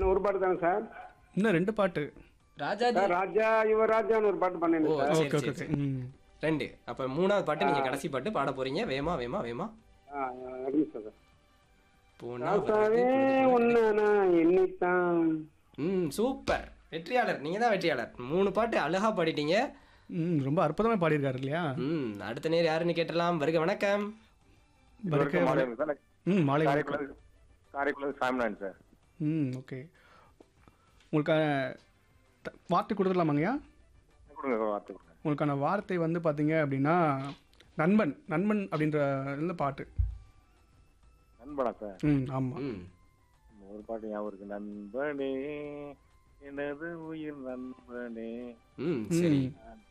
இன்னும் ஒரு பாட்டு தானே சார் இன்னும் ரெண்டு பாட்டு ராஜாஜி சார் ராஜா யுவராஜான்னு ஒரு பாட்டு ஓ பண்ணேன் சார் சரி ஓகே சரி ஓகே சரி. ம் ரெண்டு அப்ப மூணாவது பாட்டு நீங்க கடைசி பாட்டு பாட போறீங்க வேமா வேமா வேமா ஆ, ஒரு நிமிஷம் சார் போனா ராசாவே ஒன்னு நான் எண்ணித்தான் ம் சூப்பர் வெற்றியாளர் நீங்க தான் வெற்றியாளர் மூணு பாட்டு அழகா பாடிட்டீங்க ம் ரொம்ப அற்புதமாக பாடியிருக்காரு இல்லையா ம் அடுத்த நேர் யாருன்னு கேட்டலாம் வருக வணக்கம் வருக மாலை சார் ம் மாலை வணக்கம். காரைக்குளம் காரைக்குளம் சாமிநாதன் சார் ம் ஓகே உங்களுக்கான த- வார்த்தை கொடுத்துடலாமாங்கய்யா கொடுங்க வார்த்தை கொடுங்க உங்களுக்கான வார்த்தை வந்து பார்த்தீங்க அப்படின்னா நண்பன் நண்பன் அப்படின்ற இந்த பாட்டு நண்பனா சார் ம் ஆமாம் ம் ஒரு பாட்டு ஞாபகம் இருக்கு நண்பனே எனது உயிர் நண்பனே ம் சரி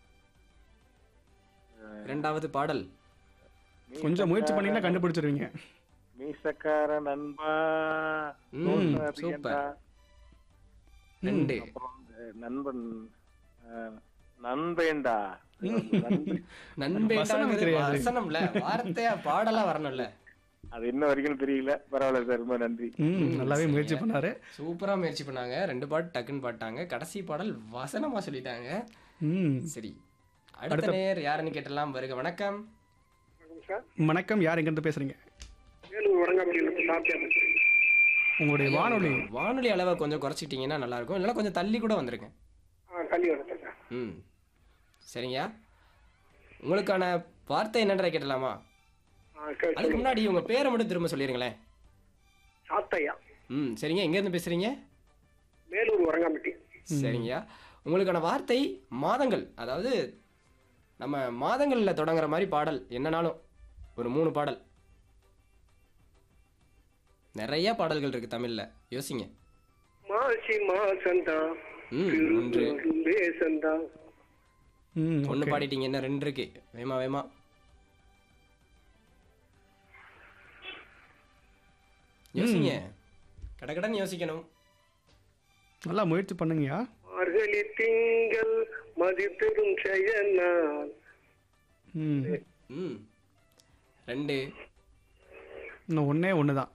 இரண்டாவது பாடல் கொஞ்சம் முயற்சி பண்ணீங்கன்னா கண்டுபிடிச்சிருவீங்க மீசக்கார நண்பா ம் ரோசா சூப்பர் அரியண்டா. ரெண்டு அப்புறம் இந்த நண்பன் அஹ், நண்பேண்டா நண்பன். வசனம் நண்பேண்டாங்கிறது தெரியாது. வசனம்ல வார்த்தையா பாடலா வரணும்ல அது இன்ன வரைக்கும் தெரியல பரவாயில்ல சார் ரொம்ப நன்றி ம் நல்லாவே முயற்சி பண்ணாரு சூப்பரா முயற்சி பண்ணாங்க ரெண்டு பாட்டு டக்குன்னு பாட்டாங்க கடைசி பாடல் வசனமா சொல்லிட்டாங்க ம் சரி அடுத்த நேர் யாருன்னு கேட்டலாம் வருக வணக்கம் சார் வணக்கம் யார் எங்கேருந்து பேசுறீங்க வேலூர் வடங்காப்பட்டியிலிருந்து சாப்பிட்டேன் உங்களுடைய வானொலி வானொலி அளவை கொஞ்சம் குறைச்சிக்கிட்டீங்கன்னா நல்லா இருக்கும் இல்லைன்னா கொஞ்சம் தள்ளி கூட வந்துருங்க ஆ தள்ளி வரேன் சார் ம் சரிங்கய்யா உங்களுக்கான வார்த்தை என்னன்றதை கேட்டலாமா ஆ கேட்டு அதுக்கு முன்னாடி உங்க பேரை மட்டும் திரும்ப சொல்லிடுங்களேன் சாத்தையா ம் சரிங்க எங்கேருந்து பேசுறீங்க வேலூர் வரங்காம்பட்டி சரிங்கய்யா உங்களுக்கான வார்த்தை மாதங்கள் அதாவது நம்ம மாதங்களில் தொடங்குற மாதிரி பாடல் என்னனாலும் ஒரு மூணு பாடல் நிறைய பாடல்கள் இருக்கு தமிழ்ல யோசிங்க மாசி மாசந்தா ம் ஒன்று தேசந்தா ம் ஒன்று பாடிட்டீங்க என்ன ரெண்டு இருக்கு வேமா வேமா யோசிங்க கடகடன்னு யோசிக்கணும் நல்லா முயற்சி பண்ணுங்கய்யா மார்கழி திங்கள் மதித்தரும் செயனால் ம் ம் ரெண்டு இன்னும் ஒன்றே ஒன்று தான்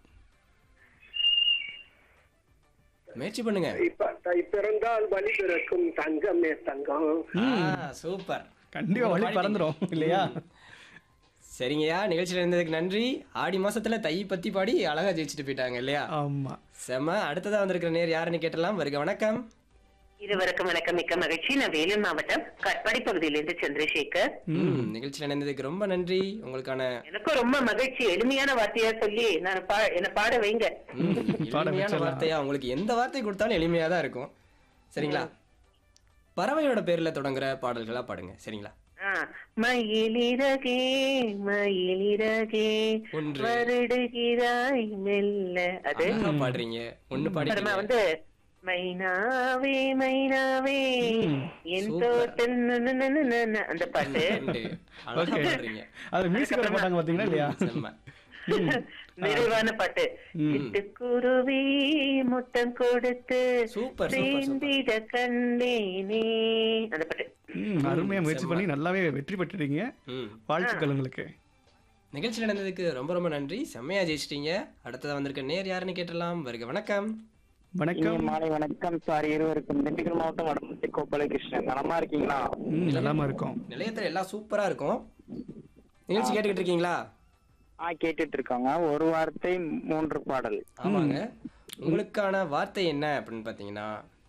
முயற்சி பண்ணுங்க இப்ப தை பிறந்தால் வழி பிறக்கும் தங்கமே தங்கம் ஆ, சூப்பர் கண்டிப்பாக வழி பறந்துடும் இல்லையா சரிங்கய்யா நிகழ்ச்சியில் இருந்ததுக்கு நன்றி ஆடி மாசத்துல தை பத்தி பாடி அழகா ஜெயிச்சுட்டு போயிட்டாங்க இல்லையா ஆமாம் செம அடுத்ததா வந்திருக்கிற நேர் யாருன்னு கேட்டலாம் வருக வணக்கம் இருவருக்கும் வணக்கம் மிக்க மகிழ்ச்சி நான் வேலூர் மாவட்டம் கட்பாடி பகுதியிலிருந்து சந்திரசேகர் ம் நிகழ்ச்சியில் இணைந்ததுக்கு ரொம்ப நன்றி உங்களுக்கான எனக்கும் ரொம்ப மகிழ்ச்சி எளிமையான வார்த்தையா சொல்லி நான் பா என்ன பாட வைங்க ம், பாட எளிமையான வச்சிடலாம். வார்த்தையா உங்களுக்கு எந்த வார்த்தை கொடுத்தாலும் எளிமையா தான் இருக்கும் சரிங்களா பறவையோட பேர்ல தொடங்குற பாடல்களா பாடுங்க சரிங்களா ஆ, மயிலிறகே மயிலிறகே ஒன்று. வருடுகிறாய் மெல்ல அது அழகா பாடுறீங்க ஒண்ணு அப்புறமா பாடிட்டீங்க வந்து மைனாவே மைனாவே என் சூப்பர். தோட்டம் நு, நு, நு, நு, நு, நு, அந்த பாட்டு ரெண்டு அழகா ஓகே பாடுறீங்க அது மியூசிக் வர மாட்டாங்க பார்த்தீங்களா இல்லையா செம்ம நிறைவான பாட்டு சிட்டுக்குருவி முட்டம் கொடுத்து சூப்பர், சூப்பர், சேர்ந்திட கண்டேனே அந்த பாட்டு ம் அருமையாக முயற்சி பண்ணி நல்லாவே வெற்றி பெற்றுட்டீங்க ம் வாழ்த்துக்கள் உங்களுக்கு நிகழ்ச்சி நடந்ததுக்கு ரொம்ப ரொம்ப நன்றி செம்மையா ஜெயிச்சிட்டீங்க அடுத்ததா வந்திருக்க நேர் யாருன்னு கேட்டலாம் வருக வணக்கம் வணக்கம் மாலை வணக்கம் சார் இருவருக்கும் திண்டுக்கல் மாவட்டம் வடமத்தி கோபால கிருஷ்ணன் நலமா இருக்கீங்களா ம் நல்லாம இருக்கோம் நிலையத்துல எல்லாம் சூப்பரா இருக்கும் நிகழ்ச்சி கேட்டுக்கிட்டு இருக்கீங்களா ஆ கேட்டுட்டு இருக்காங்க ஒரு வார்த்தை மூன்று பாடல் ஆமாங்க உங்களுக்கான வார்த்தை என்ன அப்படின்னு பார்த்தீங்கன்னா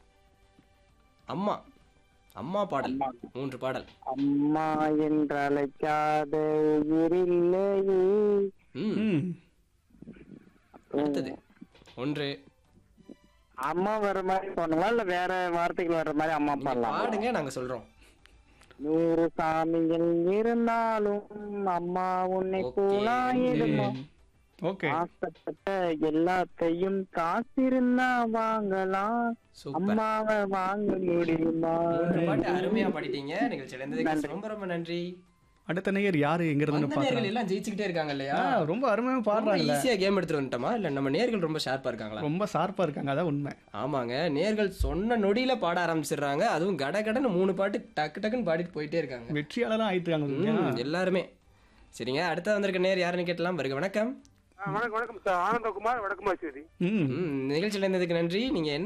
அம்மா அம்மா பாடல் மூன்று பாடல் அம்மா என்று அழைக்காத உயிரில்லையே ம் ம் அடுத்தது ஒன்று அம்மா வர மாதிரி பாடணுங்களா இல்ல வேற வார்த்தைகள் வர்ற மாதிரி அம்மா நீங்க பாடலாம் பாடுங்க நாங்க சொல்றோம் நூறு சாமிகள் இருந்தாலும் அம்மா உன்னை Okay. போலாயிடுமா ஓகே ஆசைப்பட்ட எல்லாத்தையும் காசிருந்தா வாங்கலாம் சூப்பர் அம்மாவை வாங்க முடியுமா மூன்று பாட்டு அருமையா பாடிட்டீங்க நிகழ்ச்சி இருந்ததுக்கு ரொம்ப ரொம்ப நன்றி அடுத்த நேயர் யாரு எங்க வந்த இருந்து நேர்கள் பார்க்கலாம் எல்லாம் ஜெயிச்சுக்கிட்டே இருக்காங்க இல்லையா ரொம்ப அருமையாக ரொம்ப பாடுறாங்கல்ல ஈஸியா கேம் எடுத்துட்டு வந்துட்டோமா இல்ல நம்ம நேர்கள் ரொம்ப ஷார்ப்பா இருக்காங்களா ரொம்ப ஷார்ப்பா இருக்காங்க அதான் உண்மை ஆமாங்க நேர்கள் சொன்ன நொடியில பாட ஆரம்பிச்சிடுறாங்க அதுவும் கட கடன்னு மூணு பாட்டு டக்கு டக்குன்னு பாடிட்டு போயிட்டே இருக்காங்க வெற்றியாளராக ஆயிட்டுருக்காங்க இல்லையா? ம், எல்லாருமே சரிங்க அடுத்த வந்திருக்க நேர் யாருன்னு கேட்டலாம் வருக வணக்கம் வணக்கம் வணக்கம் சார் ஆனந்தகுமார் வடக்குமாச்சேரி ம் ம் நிகழ்ச்சியில் இருந்ததுக்கு நன்றி நீங்க என்ன